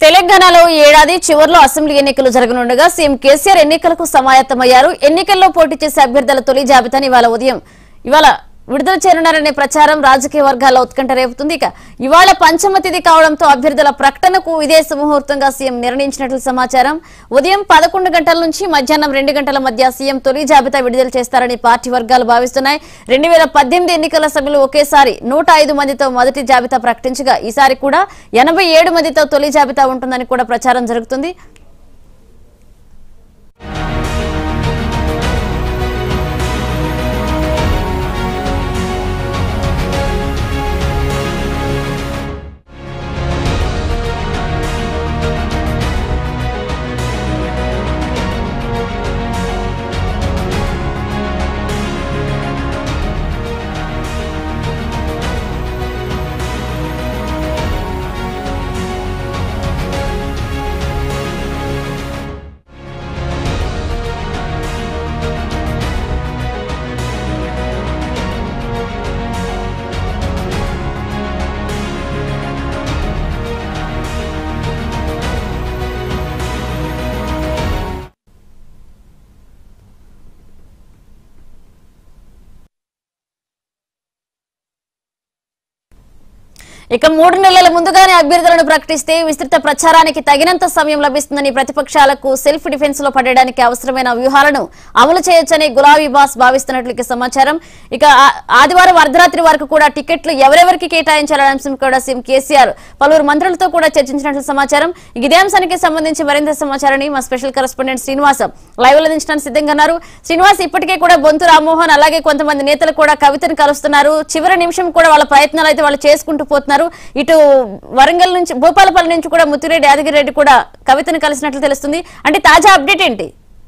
తెలంగాణలో ఈ ఏడాది చివరిలో అసెంబ్లీ ఎన్నికలు జరగనుండగా సీఎం కేసీఆర్ ఎన్నికలకు సమాయత్తమయ్యారు ఎన్నికల్లో పోటీ చేసే అభ్యర్థుల తొలి జాబితాని ఇవాళ ఉదయం ఇవాళ విడుదల చేయనున్నారనే ప్రచారం రాజకీయ వర్గాల్లో ఉత్కంఠ రేపుతుంది ఇక ఇవాళ పంచమ తిథి కావడంతో అభ్యర్థుల ప్రకటనకు ఇదే సుముహూర్తంగా సీఎం నిర్ణయించినట్లు సమాచారం ఉదయం పదకొండు గంటల నుంచి మధ్యాహ్నం రెండు గంటల మధ్య సీఎం తొలి జాబితా విడుదల చేస్తారని పార్టీ వర్గాలు భావిస్తున్నాయి రెండు వేల పద్దెనిమిది ఎన్నికల సభలో ఒకేసారి నూట ఐదు మందితో మొదటి జాబితా ప్రకటించగా ఈసారి కూడా ఎనభై ఏడు మందితో తొలి జాబితా ఉంటుందని కూడా ప్రచారం జరుగుతుంది ఇక మూడు నెలల ముందుగానే అభ్యర్థులను ప్రకటిస్తే విస్తృత ప్రచారానికి తగినంత సమయం లభిస్తుందని ప్రతిపక్షాలకు సెల్ఫ్ డిఫెన్స్ లో పడడానికి అవసరమైన వ్యూహాలను అమలు చేయొచ్చని గులాబీ బాస్ భావిస్తున్నట్లు ఇక సమాచారం ఇక ఆ- ఆదివారం అర్ధరాత్రి వరకు కూడా టికెట్లు ఎవరెవరికి కేటాయించాలనే అంశం కూడా సీఎం కేసీఆర్ పలువురు మంత్రులతో కూడా చర్చించినట్లు సమాచారం ఇక ఇదే అంశానికి సంబంధించి మరింత సమాచారాన్ని మా స్పెషల్ కరెస్పాండెంట్ శ్రీనివాస్ లైవ్ లో అందించడానికి సిద్ధంగా ఉన్నారు శ్రీనివాస్ ఇప్పటికే కూడా బొంతు రామ్మోహన్ అలాగే కొంతమంది నేతలు కూడా కవితను కలుస్తున్నారు చివరి నిమిషం కూడా వాళ్ళ ప్రయత్నాలు అయితే వాళ్ళు చేసుకుంటూ పోతున్నారు ఇటు వరంగల్ నుంచి భూపాలపల్లి నుంచి కూడా ముత్తిరెడ్డి యాదగిరి రెడ్డి కూడా కవితను కలిసినట్లు తెలుస్తుంది అంటే తాజా అప్డేట్ ఏంటి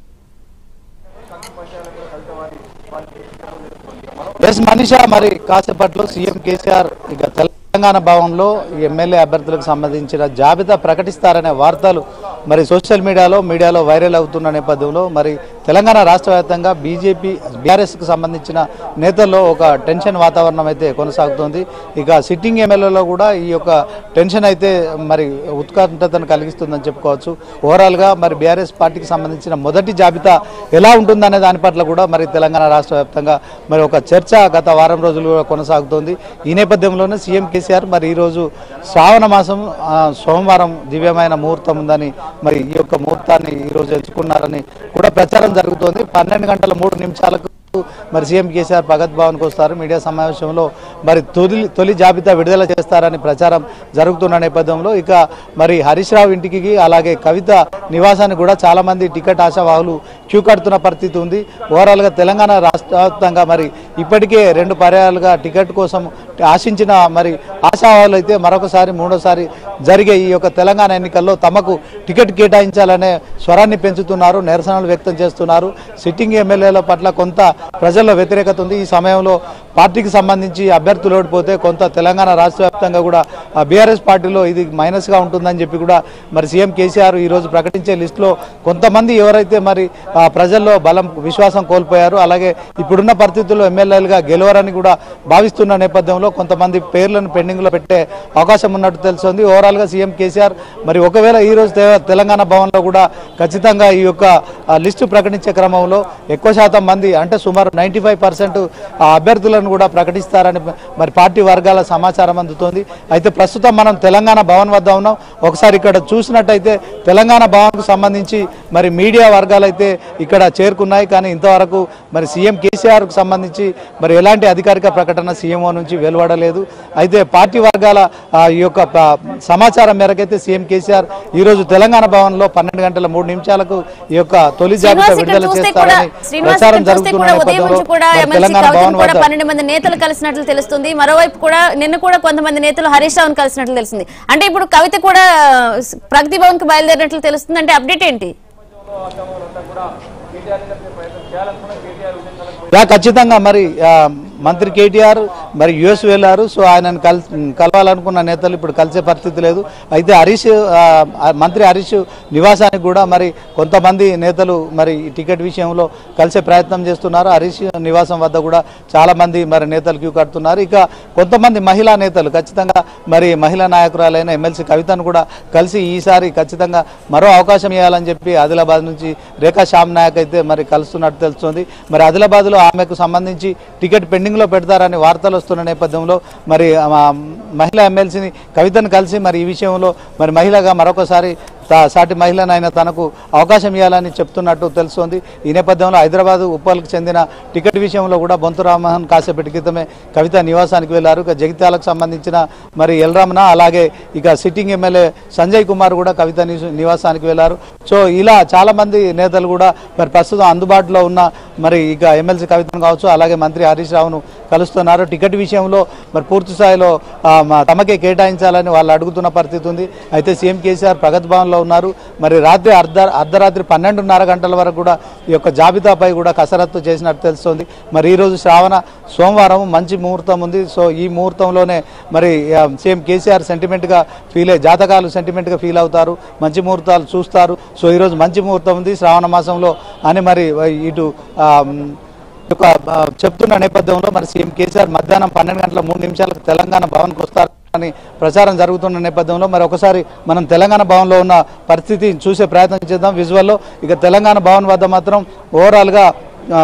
ఎస్ మనీషా మరి కాసేపట్లో సీఎం కేసీఆర్ ఇక తెలంగాణ భవన్లో ఈ ఎమ్మెల్యే అభ్యర్థులకు సంబంధించిన జాబితా ప్రకటిస్తారనే వార్తలు మరి సోషల్ మీడియాలో మీడియాలో వైరల్ అవుతున్న నేపథ్యంలో మరి తెలంగాణ రాష్ట్ర వ్యాప్తంగా బీజేపీ బీఆర్ఎస్కి సంబంధించిన నేతల్లో ఒక టెన్షన్ వాతావరణం అయితే కొనసాగుతోంది ఇక సిట్టింగ్ ఎమ్మెల్యేలో కూడా ఈ యొక్క టెన్షన్ అయితే మరి ఉత్కంఠతను కలిగిస్తుందని చెప్పుకోవచ్చు ఓవరాల్గా మరి బీఆర్ఎస్ పార్టీకి సంబంధించిన మొదటి జాబితా ఎలా ఉంటుందనే దాని పట్ల కూడా మరి తెలంగాణ రాష్ట్ర వ్యాప్తంగా మరి ఒక చర్చ గత వారం రోజులుగా కొనసాగుతోంది ఈ నేపథ్యంలోనే సీఎం కేసీఆర్ మరి ఈరోజు శ్రావణ మాసం ఆ, సోమవారం దివ్యమైన ముహూర్తం ఉందని మరి ఈ యొక్క ముహూర్తాన్ని ఈరోజు ఎంచుకున్నారని కూడా ప్రచారం జరుగుతోంది పన్నెండు గంటల మూడు నిమిషాలకు మరి సీఎం కేసీఆర్ భగత్ భవన్కి వస్తారు మీడియా సమావేశంలో మరి తొలి తొలి జాబితా విడుదల చేస్తారని ప్రచారం జరుగుతున్న నేపథ్యంలో ఇక మరి హరీష్ రావు ఇంటికి అలాగే కవిత నివాసానికి కూడా చాలా మంది టికెట్ ఆశావాహులు క్యూ కడుతున్న పరిస్థితి ఉంది ఓవరాల్గా తెలంగాణ రాష్ట్ర వ్యాప్తంగా మరి ఇప్పటికే రెండు పర్యాలుగా టికెట్ కోసం ఆశించిన మరి ఆశావాహులు అయితే మరొకసారి మూడోసారి జరిగే ఈ యొక్క తెలంగాణ ఎన్నికల్లో తమకు టికెట్ కేటాయించాలనే స్వరాన్ని పెంచుతున్నారు నిరసనలు వ్యక్తం చేస్తున్నారు సిట్టింగ్ ఎమ్మెల్యేల పట్ల కొంత ప్రజల్లో వ్యతిరేకత ఉంది ఈ సమయంలో పార్టీకి సంబంధించి అభ్యర్థులు ఓడిపోతే కొంత తెలంగాణ రాష్ట్ర వ్యాప్తంగా కూడా బీఆర్ఎస్ పార్టీలో ఇది మైనస్గా ఉంటుందని చెప్పి కూడా మరి సీఎం కేసీఆర్ ఈ రోజు ప్రకటించే లిస్టులో కొంతమంది ఎవరైతే మరి ఆ, ప్రజల్లో బలం విశ్వాసం కోల్పోయారు అలాగే ఇప్పుడున్న పరిస్థితుల్లో ఎమ్మెల్యేలుగా గెలవరని కూడా భావిస్తున్న నేపథ్యంలో కొంతమంది పేర్లను పెండింగ్లో పెట్టే అవకాశం ఉన్నట్టు తెలుస్తుంది ఓవరాల్గా సీఎం కేసీఆర్ మరి ఒకవేళ ఈ రోజు తె- తెలంగాణ భవన్లో కూడా ఖచ్చితంగా ఈ యొక్క ఆ, లిస్టు ప్రకటించే క్రమంలో ఎక్కువ శాతం మంది అంటే సుమారు నైంటీ ఫైవ్ పర్సెంట్ అభ్యర్థులను కూడా ప్రకటిస్తారని మరి పార్టీ వర్గాల సమాచారం అందుతోంది అయితే ప్రస్తుతం మనం తెలంగాణ భవన్ వద్ద ఉన్నాం ఒకసారి ఇక్కడ చూసినట్టయితే తెలంగాణ భవన్కు సంబంధించి మరి మీడియా వర్గాలు అయితే ఇక్కడ చేరుకున్నాయి కానీ ఇంతవరకు మరి సీఎం కేసీఆర్కు సంబంధించి మరి ఎలాంటి అధికారిక ప్రకటన సీఎంఓ నుంచి వెలువడలేదు అయితే పార్టీ వర్గాల ఆ, ఈ యొక్క ప- సమాచారం మేరకైతే సీఎం కేసీఆర్ ఈ రోజు తెలంగాణ భవన్ లో పన్నెండు గంటల మూడు నిమిషాలకు ఈ యొక్క తొలి జాబితా శ్రీనివాస్ ఇక్కడ విడుదల చూస్తే కూడా చేస్తారని శ్రీనివాస్ ప్రచారం ఇక్కడ చూస్తే జరుగుతున్న కూడా ఉదయం నేపథ్యంలో నుంచి కూడా మరి ఎమ్మెల్సీ తెలంగాణ కవితను భవన్ కూడా వద్ద పన్నెండు మంది నేతలు కలిసినట్లు తెలుస్తుంది మరోవైపు కూడా నిన్న కూడా కొంతమంది నేతలు హరీష్ రావును కలిసినట్లు తెలుస్తుంది అంటే ఇప్పుడు కవిత కూడా ప్రగతి భవన్ కు బయలుదేరినట్లు తెలుస్తుంది అంటే అప్డేట్ ఏంటి యా ఖచ్చితంగా మరి ఆ, మంత్రి కేటీఆర్ మరి యుఎస్ వెళ్ళారు సో ఆయనను కల్ కలవాలనుకున్న నేతలు ఇప్పుడు కలిసే పరిస్థితి లేదు అయితే హరీష్ ఆ, ఆ మంత్రి హరీష్ నివాసానికి కూడా మరి కొంతమంది నేతలు మరి ఈ టికెట్ విషయంలో కలిసే ప్రయత్నం చేస్తున్నారు హరీష్ నివాసం వద్ద కూడా చాలా మంది మరి నేతలు క్యూ కడుతున్నారు ఇక కొంతమంది మహిళా నేతలు ఖచ్చితంగా మరి మహిళా నాయకురాలైన ఎమ్మెల్సీ కవితను కూడా కలిసి ఈసారి ఖచ్చితంగా మరో అవకాశం ఇవ్వాలని చెప్పి ఆదిలాబాద్ నుంచి రేఖా శ్యామ్ నాయక్ అయితే మరి కలుస్తున్నట్టు తెలుస్తుంది మరి ఆదిలాబాద్లో ఆమెకు సంబంధించి టికెట్ పెండింగ్లో పెడతారని వార్తలు వస్తున్న నేపథ్యంలో మరి ఆ మహిళా ఎమ్మెల్సీని కవితను కలిసి మరి ఈ విషయంలో మరి మహిళగా మరొకసారి తా- సాటి మహిళనైనా తనకు అవకాశం ఇవ్వాలని చెప్తున్నట్టు తెలుస్తోంది ఈ నేపథ్యంలో హైదరాబాద్ ఉప్పల్కి చెందిన టికెట్ విషయంలో కూడా బొంతు రామ్మోహన్ కాసేపటి క్రితమే కవిత నివాసానికి వెళ్లారు ఇక జగిత్యాలకు సంబంధించిన మరి ఎల్రమణ అలాగే ఇక సిట్టింగ్ ఎమ్మెల్యే సంజయ్ కుమార్ కూడా కవిత నివస- నివాసానికి వెళ్లారు సో ఇలా చాలా మంది నేతలు కూడా మరి ప్రస్తుతం అందుబాటులో ఉన్న మరి ఇక ఎమ్మెల్సీ కవితను కావచ్చు అలాగే మంత్రి హరీష్ రావును కలుస్తున్నారు టికెట్ విషయంలో మరి పూర్తి స్థాయిలో ఆ, మా తమకే కేటాయించాలని వాళ్ళు అడుగుతున్న పరిస్థితి ఉంది అయితే సీఎం కేసీఆర్ ప్రగతి భవన్లో ఉన్నారు మరి రాత్రి అర్ధ అర్ధరాత్రి పన్నెండున్నర గంటల వరకు కూడా ఈ యొక్క జాబితాపై కూడా కసరత్తు చేసినట్టు తెలుస్తోంది మరి ఈరోజు శ్రావణ సోమవారం మంచి ముహూర్తం ఉంది సో ఈ ముహూర్తంలోనే మరి ఆ, సీఎం కేసీఆర్ సెంటిమెంట్గా ఫీల్ అయ్యి జాతకాలు సెంటిమెంట్గా ఫీల్ అవుతారు మంచి ముహూర్తాలు చూస్తారు సో ఈరోజు మంచి ముహూర్తం ఉంది శ్రావణ మాసంలో అని మరి ఇటు ఆ, ఒక ఆ, చెప్తున్న నేపథ్యంలో మరి సీఎం కేసీఆర్ మధ్యాహ్నం పన్నెండు గంటల మూడు నిమిషాలకు తెలంగాణ భవన్కి వస్తారని ప్రచారం జరుగుతున్న నేపథ్యంలో మరి ఒకసారి మనం తెలంగాణ భవన్లో ఉన్న పరిస్థితి చూసే ప్రయత్నం చేద్దాం విజువల్లో ఇక తెలంగాణ భవన్ వద్ద మాత్రం ఓవరాల్గా ఆ,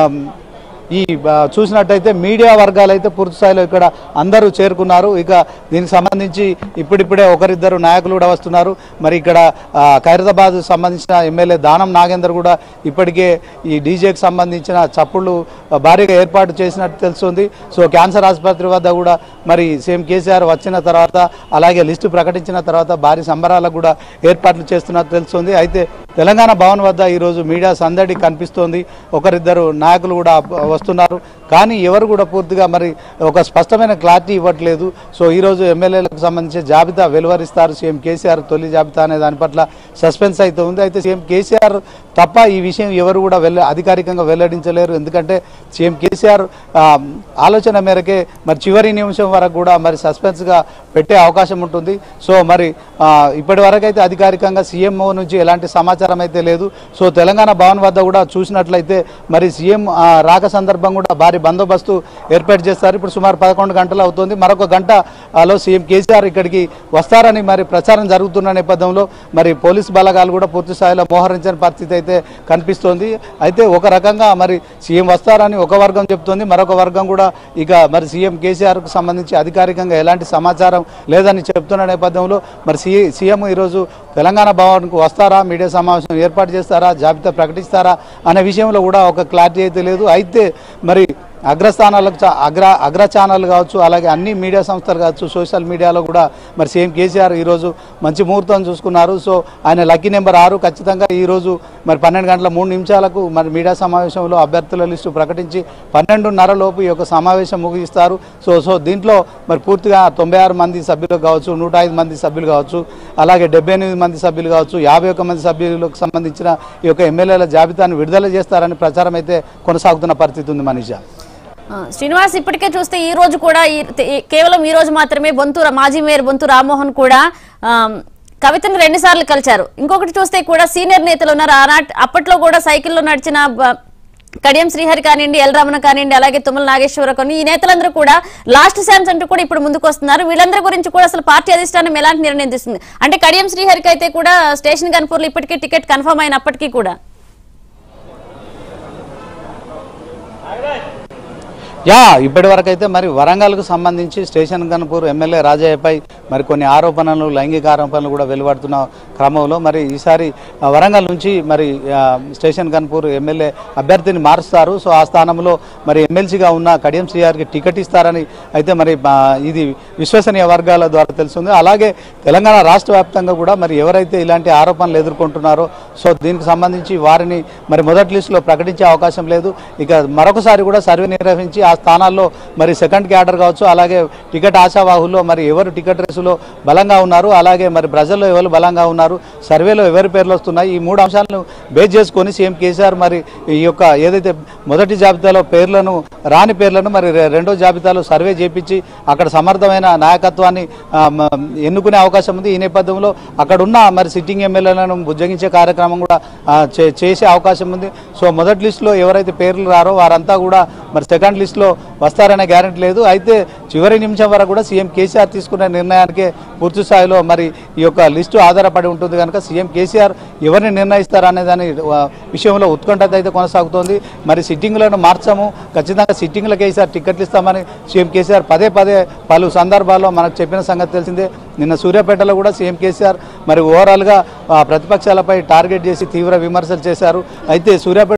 ఈ ఆ, చూసినట్టయితే మీడియా వర్గాలు అయితే పూర్తి స్థాయిలో ఇక్కడ అందరూ చేరుకున్నారు ఇక దీనికి సంబంధించి ఇప్పుడిప్పుడే ఒకరిద్దరు నాయకులు కూడా వస్తున్నారు మరి ఇక్కడ ఆ, ఖైరతాబాద్ సంబంధించిన ఎమ్మెల్యే దానం నాగేందర్ కూడా ఇప్పటికే ఈ డీజేకి సంబంధించిన చప్పుళ్ళు ఆ, భారీగా ఏర్పాటు చేసినట్టు తెలుస్తుంది సో క్యాన్సర్ ఆసుపత్రి వద్ద కూడా మరి సీఎం కేసీఆర్ వచ్చిన తర్వాత అలాగే లిస్టు ప్రకటించిన తర్వాత భారీ సంబరాలకు కూడా ఏర్పాట్లు చేస్తున్నట్టు తెలుస్తుంది అయితే తెలంగాణ భవన్ వద్ద ఈరోజు మీడియా సందడి కనిపిస్తోంది ఒకరిద్దరు నాయకులు కూడా వస్తున్నారు కానీ ఎవరు కూడా పూర్తిగా మరి ఒక స్పష్టమైన క్లారిటీ ఇవ్వట్లేదు సో ఈరోజు ఎమ్మెల్యేలకు సంబంధించి జాబితా వెలువరిస్తారు సీఎం కేసీఆర్ తొలి జాబితా అనే దాని పట్ల సస్పెన్స్ అయితే ఉంది అయితే సీఎం కేసీఆర్ తప్ప ఈ విషయం ఎవరు కూడా వెళ్ళ అధికారికంగా వెల్లడించలేరు ఎందుకంటే సీఎం కేసీఆర్ ఆ, ఆలోచన మేరకే మరి చివరి నిమిషం వరకు కూడా మరి సస్పెన్స్గా పెట్టే అవకాశం ఉంటుంది సో మరి ఆ, ఇప్పటి వరకు అయితే అధికారికంగా సీఎంఓ నుంచి ఎలాంటి సమాచారం అయితే లేదు సో తెలంగాణ భవన్ వద్ద కూడా చూసినట్లయితే మరి సీఎం ఆ, రాక సందర్భం కూడా భారీ బందోబస్తు ఏర్పాటు చేస్తారు ఇప్పుడు సుమారు పదకొండు గంటలు అవుతుంది మరొక గంట ఆలో సీఎం కేసీఆర్ ఇక్కడికి వస్తారని మరి ప్రచారం జరుగుతున్న నేపథ్యంలో మరి పోలీస్ బలగాలు కూడా పూర్తి స్థాయిలో మోహరించిన పరిస్థితి అయితే కనిపిస్తోంది అయితే ఒక రకంగా మరి సీఎం వస్తారని ఒక వర్గం చెప్తోంది మరొక వర్గం కూడా ఇక మరి సీఎం కేసీఆర్కు సంబంధించి అధికారికంగా ఎలాంటి సమాచారం లేదని చెప్తున్న నేపథ్యంలో మరి సీ సీఎం ఈరోజు తెలంగాణ భవన్కు వస్తారా మీడియా సమావేశం ఏర్పాటు చేస్తారా జాబితా ప్రకటిస్తారా అనే విషయంలో కూడా ఒక క్లారిటీ అయితే లేదు అయితే మరి అగ్రస్థానాలకు చా- అగ్ర అగ్ర ఛానల్ కావచ్చు అలాగే అన్ని మీడియా సంస్థలు కావచ్చు సోషల్ మీడియాలో కూడా మరి సీఎం కేసీఆర్ ఈరోజు మంచి ముహూర్తం చూసుకున్నారు సో ఆయన లక్కీ నెంబర్ ఆరు ఖచ్చితంగా ఈరోజు మరి పన్నెండు గంటల మూడు నిమిషాలకు మరి మీడియా సమావేశంలో అభ్యర్థుల లిస్టు ప్రకటించి పన్నెండున్నర లోపు ఈ యొక్క సమావేశం ముగిస్తారు సో సో దీంట్లో మరి పూర్తిగా తొంభై ఆరు మంది సభ్యులు కావచ్చు నూట ఐదు మంది సభ్యులు కావచ్చు అలాగే డెబ్బై ఎనిమిది మంది సభ్యులు కావచ్చు యాభై ఒక్క మంది సభ్యులకు సంబంధించిన ఈ యొక్క ఎమ్మెల్యేల జాబితాను విడుదల చేస్తారని ప్రచారం అయితే కొనసాగుతున్న పరిస్థితి ఉంది మనీషా ఆ, శ్రీనివాస్ ఇప్పటికే చూస్తే ఈ రోజు కూడా ఈ- ఈ- కేవలం ఈ రోజు మాత్రమే బొంతు మాజీ మేయర్ బొంతు రామ్మోహన్ కూడా ఆమ్, కవితను రెండు సార్లు కలిశారు ఇంకొకటి చూస్తే కూడా సీనియర్ నేతలు ఉన్నారు ఆనాటి అప్పట్లో కూడా సైకిల్లో నడిచిన బ- కడియం శ్రీహరి కానివ్వండి ఎల్ రమణ కానివ్వండి అలాగే తుమ్మల నాగేశ్వర కొన్ని ఈ నేతలందరూ కూడా లాస్ట్ ఛాన్స్ అంటూ కూడా ఇప్పుడు ముందుకు వస్తున్నారు వీళ్ళందరి గురించి కూడా అసలు పార్టీ అధిష్టానం ఎలాంటి నిర్ణయం తీసుకుంది అంటే కడియం శ్రీహరికి అయితే కూడా స్టేషన్ కన్పూర్లో ఇప్పటికీ టికెట్ కన్ఫర్మ్ అయినప్పటికీ కూడా యా ఇప్పటి వరకు అయితే మరి వరంగల్కు సంబంధించి స్టేషన్ గన్పూర్ ఎమ్మెల్యే రాజయ్యపై మరి కొన్ని ఆరోపణలు లైంగిక ఆరోపణలు కూడా వెలువడుతున్న క్రమంలో మరి ఈసారి ఆ, వరంగల్ నుంచి మరి ఆ, స్టేషన్ గన్పూర్ ఎమ్మెల్యే అభ్యర్థిని మారుస్తారు సో ఆ స్థానంలో మరి ఎమ్మెల్సీగా ఉన్న కడియం శ్రీఆర్కి టికెట్ ఇస్తారని అయితే మరి ఆ, ఇది విశ్వసనీయ వర్గాల ద్వారా తెలుస్తుంది అలాగే తెలంగాణ రాష్ట్ర వ్యాప్తంగా కూడా మరి ఎవరైతే ఇలాంటి ఆరోపణలు ఎదుర్కొంటున్నారో సో దీనికి సంబంధించి వారిని మరి మొదటి లిస్టులో ప్రకటించే అవకాశం లేదు ఇక మరొకసారి కూడా సర్వే నిర్వహించి ఆ ఆ స్థానాల్లో మరి సెకండ్ క్యాడర్ కావచ్చు అలాగే టికెట్ ఆశావాహుల్లో మరి ఎవరు టికెట్ రేసులో బలంగా ఉన్నారు అలాగే మరి ప్రజల్లో ఎవరు బలంగా ఉన్నారు సర్వేలో ఎవరి పేర్లు వస్తున్నాయి ఈ మూడు అంశాలను బేస్ చేసుకొని సీఎం కేసీఆర్ మరి ఈ యొక్క ఏదైతే మొదటి జాబితాలో పేర్లను రాని పేర్లను మరి రె- రెండో జాబితాలో సర్వే చేపించి అక్కడ సమర్థమైన నాయకత్వాన్ని ఆ, మ- ఎన్నుకునే అవకాశం ఉంది ఈ నేపథ్యంలో అక్కడ ఉన్న మరి సిట్టింగ్ ఎమ్మెల్యేలను బుజ్జగించే కార్యక్రమం కూడా ఆ, చే- చేసే అవకాశం ఉంది సో మొదటి లిస్టులో ఎవరైతే పేర్లు రారో వారంతా కూడా మరి సెకండ్ లిస్టులో వస్తారనే గ్యారెంటీ లేదు అయితే చివరి నిమిషం వరకు కూడా సీఎం కేసీఆర్ తీసుకునే నిర్ణయానికే పూర్తి స్థాయిలో మరి ఈ యొక్క లిస్టు ఆధారపడి ఉంటుంది కనుక సీఎం కేసీఆర్ ఎవరిని నిర్ణయిస్తారనే దాని ఆ, విషయంలో ఉత్కంఠత అయితే కొనసాగుతోంది మరి సిట్టింగ్లను మార్చము ఖచ్చితంగా సిట్టింగ్లకు కేసీఆర్ టికెట్లు ఇస్తామని సీఎం కేసీఆర్ పదే పదే పలు సందర్భాల్లో మనకు చెప్పిన సంగతి తెలిసిందే నిన్న సూర్యాపేటలో కూడా సీఎం కేసీఆర్ మరి ఓవరాల్గా ఆ, ప్రతిపక్షాలపై టార్గెట్ చేసి తీవ్ర విమర్శలు చేశారు అయితే సూర్యాపేట